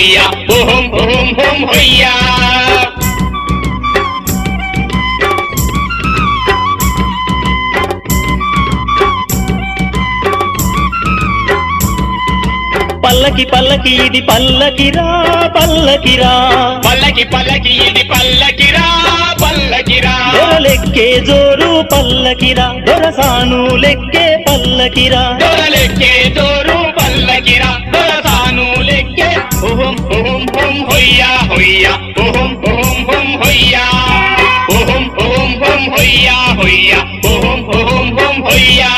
హొయ్యా ఓహం ఓహం హోం హొయ్యా పల్లకి పల్లకి ఇది పల్లకిరా పల్లకిరా పల్లకి పల్లకి ఇది పల్లకిరా పల్లకిరా దొరలెక్కే జోరు పల్లకిరా దొరసాను లెక్కే పల్లకిరా దొరలెక్కే జోరు పల్లకిరా దొరసాను లెక్కే ఓహం ఓహం హోం హొయ్యా హొయ్యా ఓహం ఓహం హోం హొయ్యా ఓహం ఓహం హోం హొయ్యా హొయ్యా ఓహం ఓహం హోం హొయ్యా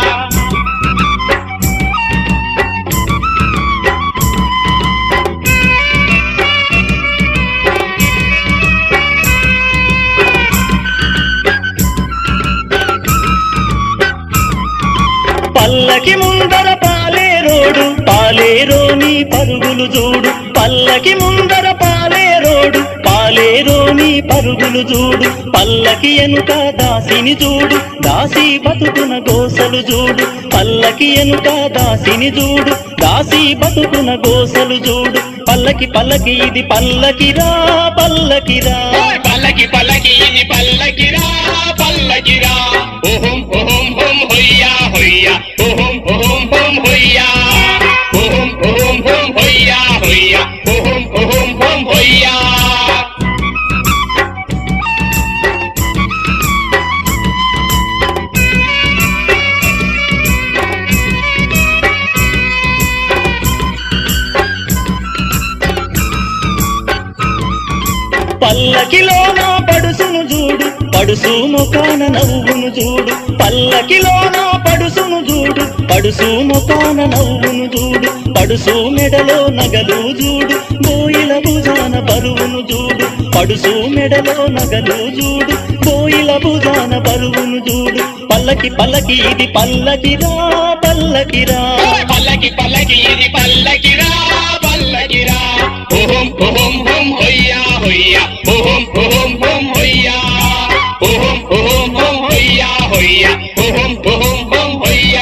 పల్లకి ముందర పాలేరోడు పాలేరోని పరుగులు చూడు పల్లకి ముందర పాలేరోడు పాలేరోని పరుగులు చూడు పల్లకి ఎనుక దాసిని చూడు దాసి బతుకున గోసలు చూడు పల్లకి ఎనుక దాసిని చూడు దాసి బతుకున గోసలు చూడు పల్లకి పల్లకి ఇది పల్లకిరా పల్లకిరా పల్లకి పల్లకి ఇది పల్లకిరా పల్లకిరా ఓహం ఓహం హోం హొయ్యా హొయ్యా ఓహం ఓహం హోం హొయ్యా ఓహం ఓహం హోం హొయ్యా హొయ్యా ఓహం ఓహం హోం హొయ్యా పల్లకిలోన పడుసును చూడు పడుసు ముఖాన నవ్వును చూడు పల్లకిలోన పడుసును చూడు పడుసు ముఖాన నవ్వును చూడు పడుసు మెడలో నగలు చూడు బోయిల భుజాన బరువును చూడు పడుసు మెడలో నగలు చూడు బోయిల భుజాన బరువును చూడు పల్లకి పల్లకి ఇది పల్లకిరా పల్లకిరా పల్లకి పల్లకి ఇది పల్లకిరా పల్లకిరా ఓహం ఓహం హోం హొయ్యా హొయ్యా ఓహం ఓహం హోం హొయ్యా ఓహం ఓహం హోం హొయ్యా హొయ్యా ఓహం ఓహం హోం హొయ్యా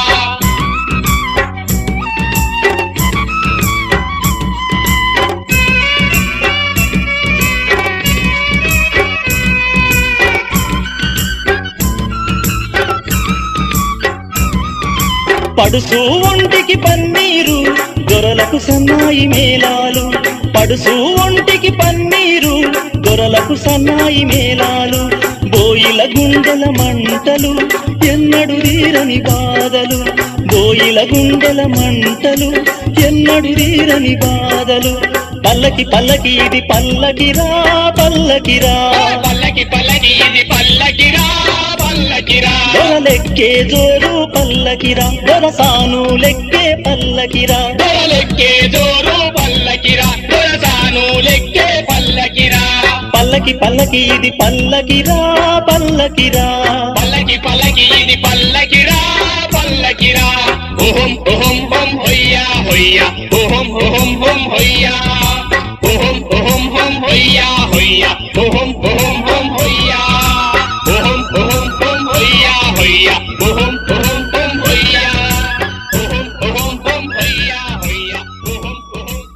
పడుసు ఒంటికి పన్నీరు దొరలకు సన్నాయి మేళాలు పడుసు ఒంటికి పన్నీరు దొరలకు సన్నాయి మేళాలు బోయిల గుండెల మంటలు ఎన్నడు తీరని బాధలు బోయిల గుండెల మంటలు ఎన్నడు తీరని బాధలు పల్లకి పల్లకి ఇది పల్లకిరా పల్లకిరా పల్లకి పల్లకి ఇది పల్లకిరా పల్లకిరా దొరలెక్కే జోరు పల్లకిరా దొరసాను లెక్కే పల్లకిరా దొరలెక్కే జోరు పల్లకిరా దొరసాను లెక్కే పల్లకిరా పల్లకి పల్లకి ఇది పల్లకిరా పల్లకిరా పల్లకి పల్లకి ఇది పల్లకిరా పల్లకిరా ఓహం ఓహం హోం హొయ్యా హొయ్యా ఓహం ఓహం హోం హొయ్యా ఓహం ఓహం హోం హొయ్యా హొయ్యా ఓహం ఓహం హోం హొయ్యా ఓహం ఓహం హోం హొయ్యా హొయ్యా ఓహం ఓహం హోం హొయ్యా ఓహం ఓహం హోం హొయ్యా హొయ్యా ఓహం ఓహం